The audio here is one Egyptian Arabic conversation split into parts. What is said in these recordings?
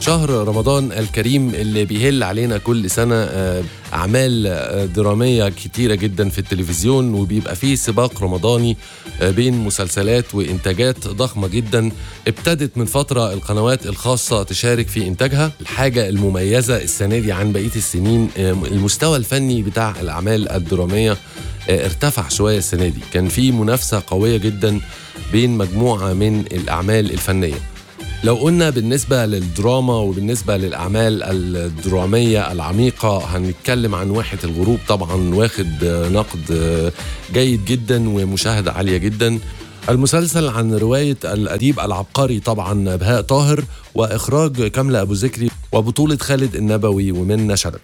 شهر رمضان الكريم اللي بيهل علينا كل سنة آه، أعمال آه، درامية كتيرة جدا في التلفزيون وبيبقى فيه سباق رمضاني آه، بين مسلسلات وإنتاجات ضخمة جدا ابتدت من فترة القنوات الخاصة تشارك في إنتاجها الحاجة المميزة السنة دي عن بقية السنين آه، المستوى الفني بتاع الأعمال الدرامية آه، ارتفع شوية السنة دي كان في منافسة قوية جدا بين مجموعة من الأعمال الفنية لو قلنا بالنسبة للدراما وبالنسبة للأعمال الدرامية العميقة هنتكلم عن واحة الغروب طبعا واخد آه، نقد آه، جيد جدا ومشاهدة عالية جدا المسلسل عن رواية الأديب العبقري طبعا بهاء طاهر وإخراج كاملة أبو ذكري وبطولة خالد النبوي ومنى شلبي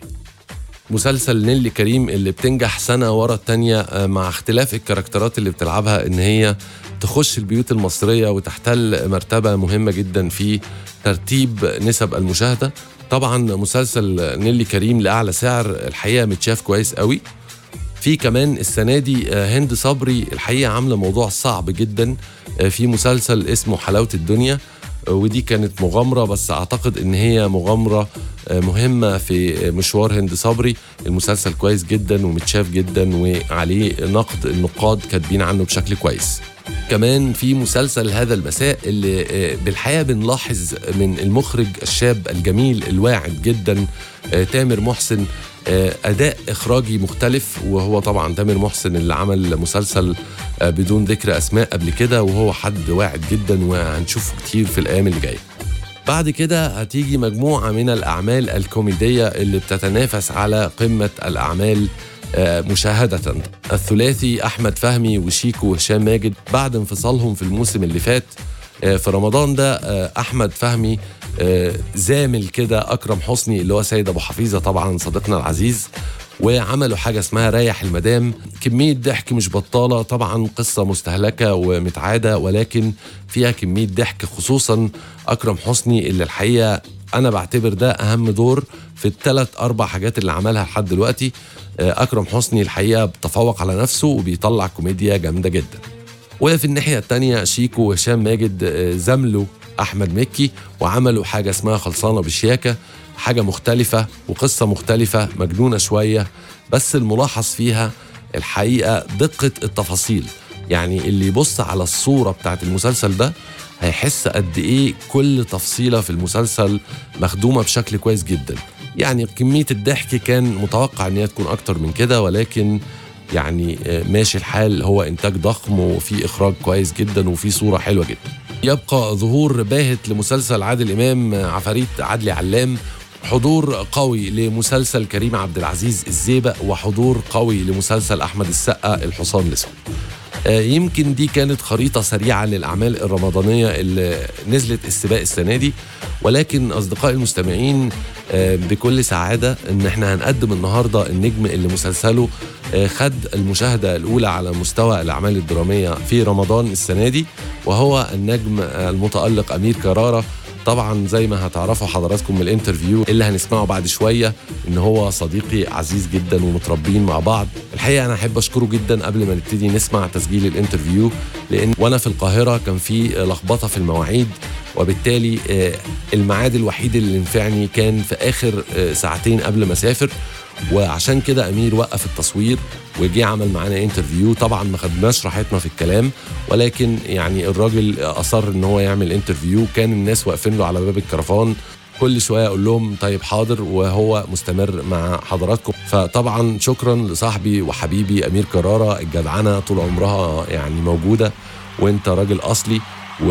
مسلسل نيلي كريم اللي بتنجح سنة ورا التانية آه، مع اختلاف الكاركترات اللي بتلعبها ان هي تخش البيوت المصرية وتحتل مرتبة مهمة جدا في ترتيب نسب المشاهدة طبعا مسلسل نيلي كريم لأعلى سعر الحقيقة متشاف كويس قوي في كمان السنة دي آه، هند صبري الحقيقة عاملة موضوع صعب جدا آه، في مسلسل اسمه حلاوة الدنيا آه، ودي كانت مغامرة بس أعتقد إن هي مغامرة آه، مهمة في مشوار هند صبري المسلسل كويس جدا ومتشاف جدا وعليه نقد النقاد كاتبين عنه بشكل كويس كمان في مسلسل هذا المساء اللي آه، بالحقيقة بنلاحظ من المخرج الشاب الجميل الواعد جدا آه، تامر محسن آه، أداء إخراجي مختلف وهو طبعا تامر محسن اللي عمل مسلسل آه، بدون ذكر أسماء قبل كده وهو حد واعد جدا وهنشوفه كتير في الأيام اللي جاية بعد كده هتيجي مجموعة من الأعمال الكوميدية اللي بتتنافس على قمة الأعمال آه، مشاهدة الثلاثي أحمد فهمي وشيكو وهشام ماجد بعد انفصالهم في الموسم اللي فات آه، في رمضان ده آه، أحمد فهمي آه، زامل كده أكرم حسني اللي هو سيد أبو حفيظة طبعا صديقنا العزيز وعملوا حاجة اسمها ريح المدام كمية ضحك مش بطالة طبعا قصة مستهلكة ومتعادة ولكن فيها كمية ضحك خصوصا أكرم حسني اللي الحقيقة أنا بعتبر ده أهم دور في الثلاث أربع حاجات اللي عملها لحد دلوقتي آه، أكرم حسني الحقيقة بتفوق على نفسه وبيطلع كوميديا جامدة جدا وفي الناحية التانية شيكو وهشام ماجد آه، زملوا أحمد مكي وعملوا حاجة اسمها خلصانة بشياكة حاجة مختلفة وقصة مختلفة مجنونة شوية بس الملاحظ فيها الحقيقة دقة التفاصيل يعني اللي يبص على الصورة بتاعت المسلسل ده هيحس قد ايه كل تفصيلة في المسلسل مخدومة بشكل كويس جدا يعني كمية الضحك كان متوقع ان هي تكون اكتر من كده ولكن يعني آه، ماشي الحال هو انتاج ضخم وفي اخراج كويس جدا وفي صورة حلوة جدا يبقى ظهور باهت لمسلسل عادل امام آه، عفاريت عدلي علام حضور قوي لمسلسل كريم عبد العزيز الزيبق وحضور قوي لمسلسل احمد السقا الحصان الاسود آه، يمكن دي كانت خريطة سريعة للأعمال الرمضانية اللي نزلت السباق السنة دي ولكن أصدقائي المستمعين آه، بكل سعادة إن إحنا هنقدم النهاردة النجم اللي مسلسله آه، خد المشاهدة الأولى على مستوى الأعمال الدرامية في رمضان السنة دي وهو النجم آه، المتألق أمير كرارة طبعا زي ما هتعرفوا حضراتكم من الانترفيو اللي هنسمعه بعد شويه ان هو صديقي عزيز جدا ومتربيين مع بعض الحقيقه انا احب اشكره جدا قبل ما نبتدي نسمع تسجيل الانترفيو لان وانا في القاهره كان في لخبطه في المواعيد وبالتالي آه، الميعاد الوحيد اللي نفعني كان في اخر آه، ساعتين قبل ما اسافر وعشان كده امير وقف التصوير وجي عمل معانا انترفيو طبعا ما خدناش راحتنا في الكلام ولكن يعني الراجل اصر ان هو يعمل انترفيو كان الناس واقفين له على باب الكرفان كل شويه اقول لهم طيب حاضر وهو مستمر مع حضراتكم فطبعا شكرا لصاحبي وحبيبي امير كراره الجدعنه طول عمرها يعني موجوده وانت راجل اصلي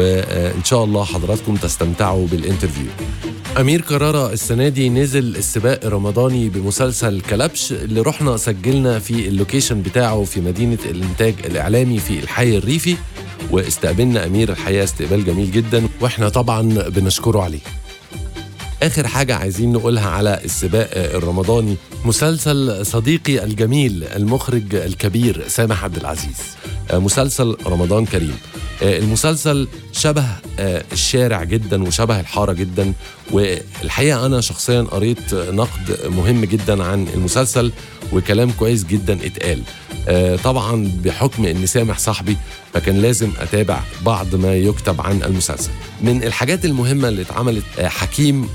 وان شاء الله حضراتكم تستمتعوا بالانترفيو امير كرارة السنه دي نزل السباق الرمضاني بمسلسل كلبش اللي رحنا سجلنا في اللوكيشن بتاعه في مدينه الانتاج الاعلامي في الحي الريفي واستقبلنا امير الحقيقه استقبال جميل جدا واحنا طبعا بنشكره عليه اخر حاجه عايزين نقولها على السباق الرمضاني مسلسل صديقي الجميل المخرج الكبير سامح عبد العزيز مسلسل رمضان كريم آه، المسلسل شبه آه، الشارع جدا وشبه الحاره جدا والحقيقه انا شخصيا قريت نقد مهم جدا عن المسلسل وكلام كويس جدا اتقال آه، طبعا بحكم ان سامح صاحبي فكان لازم اتابع بعض ما يكتب عن المسلسل من الحاجات المهمه اللي اتعملت آه، حكيم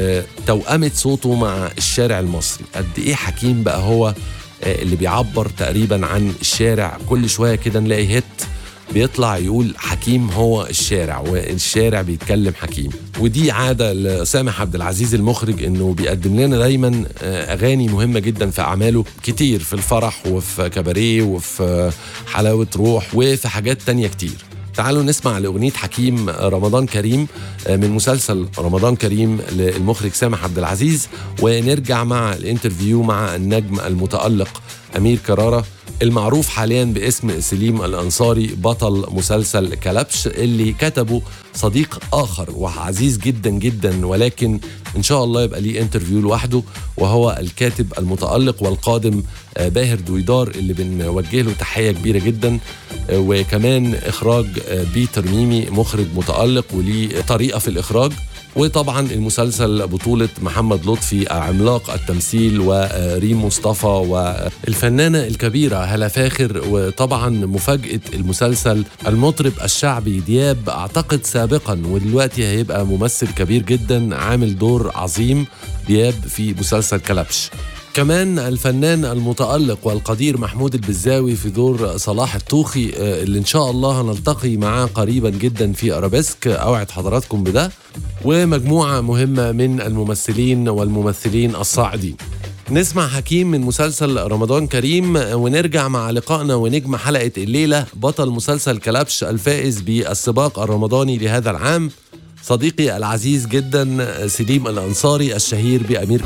وتوأمت صوته مع الشارع المصري قد ايه حكيم بقى هو آه، اللي بيعبر تقريبا عن الشارع كل شويه كده نلاقي هيت بيطلع يقول حكيم هو الشارع والشارع بيتكلم حكيم ودي عادة لسامح عبد العزيز المخرج انه بيقدم لنا دايما آه، اغاني مهمة جدا في اعماله كتير في الفرح وفي كباريه وفي حلاوة روح وفي حاجات تانية كتير تعالوا نسمع لأغنية حكيم رمضان كريم آه، من مسلسل رمضان كريم للمخرج سامح عبد العزيز ونرجع مع الانترفيو مع النجم المتألق أمير كرارة المعروف حاليا باسم سليم الأنصاري بطل مسلسل كلبش اللي كتبه صديق آخر وعزيز جدا جدا ولكن إن شاء الله يبقى ليه انترفيو لوحده وهو الكاتب المتألق والقادم آه، باهر دويدار اللي بنوجه له تحية كبيرة جدا آه، وكمان إخراج آه، بيتر ميمي مخرج متألق وليه طريقة في الإخراج وطبعا المسلسل بطولة محمد لطفي عملاق التمثيل وريم مصطفى والفنانة الكبيرة هلا فاخر وطبعا مفاجأة المسلسل المطرب الشعبي دياب أعتقد سابقا ودلوقتي هيبقى ممثل كبير جدا عامل دور عظيم دياب في مسلسل كلبش كمان الفنان المتألق والقدير محمود البزاوي في دور صلاح الطوخي آه، اللي إن شاء الله هنلتقي معاه قريبا جدا في أرابيسك أوعد حضراتكم بده ومجموعة مهمة من الممثلين والممثلين الصاعدين نسمع حكيم من مسلسل رمضان كريم ونرجع مع لقائنا ونجم حلقة الليلة بطل مسلسل كلبش الفائز بالسباق الرمضاني لهذا العام صديقي العزيز جدا سليم الأنصاري الشهير بأمير